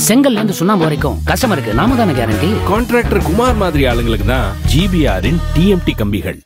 செங்கல்ல இருந்து சுண்ணாம்பு வரைக்கும் கஸ்டமருக்கு நாம தானே கேரண்டி கான்ட்ராக்டர் குமார் மாதிரி ஆளுங்களுக்கு தான் ஜிபிஆரின் டிஎம்டி கம்பிகள்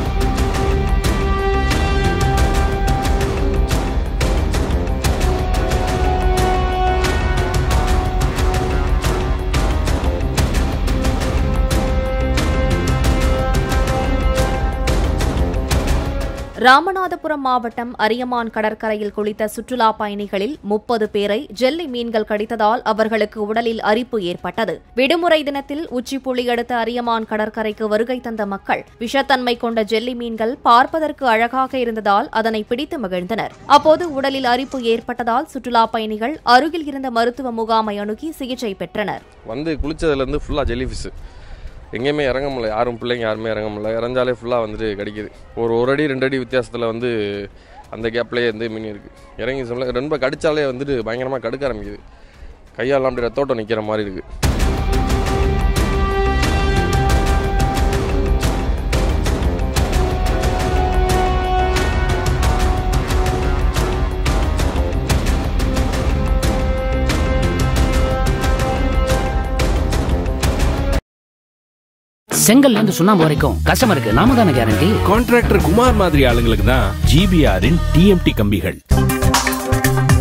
ராமநாதபுரம் மாவட்டம் அரியமான் கடற்கரையில் குளித்த சுற்றுலா பயணிகளில் முப்பது பேரை ஜெல்லி மீன்கள் கடித்ததால் அவர்களுக்கு உடலில் அரிப்பு ஏற்பட்டது விடுமுறை தினத்தில் உச்சிப்புளி அடுத்த அரியமான் கடற்கரைக்கு வருகை தந்த மக்கள் விஷத்தன்மை கொண்ட ஜெல்லி மீன்கள் பார்ப்பதற்கு அழகாக இருந்ததால் அதனை பிடித்து மகிழ்ந்தனர் அப்போது உடலில் அரிப்பு ஏற்பட்டதால் சுற்றுலா பயணிகள் அருகில் இருந்த மருத்துவ முகாமை அணுகி சிகிச்சை பெற்றனர் வந்து குளிச்சதுலேருந்து ஃபுல்லாக ஜெல்லி ஃபிஷ்ஷு எங்கேயுமே இறங்க முடியல யாரும் பிள்ளைங்க யாருமே இறங்க முடியல இறஞ்சாலே ஃபுல்லாக வந்துட்டு கடிக்குது ஒரு ஒரு அடி ரெண்டு அடி வித்தியாசத்தில் வந்து அந்த கேப்லேயே வந்து மீன் இருக்குது இறங்கி சொல்ல ரொம்ப கடிச்சாலே வந்துட்டு பயங்கரமாக கடுக்க ஆரம்பிக்குது கையால் அப்படி ரத்தோட்டம் நிற்கிற மாதிரி இருக்குது செங்கல்ல இருந்து சுண்ணாம்பு வரைக்கும் கஸ்டமருக்கு நாம தானே கேரண்டி கான்ட்ராக்டர் குமார் மாதிரி ஆளுங்களுக்கு தான் ஜிபிஆரின் டிஎம்டி கம்பிகள்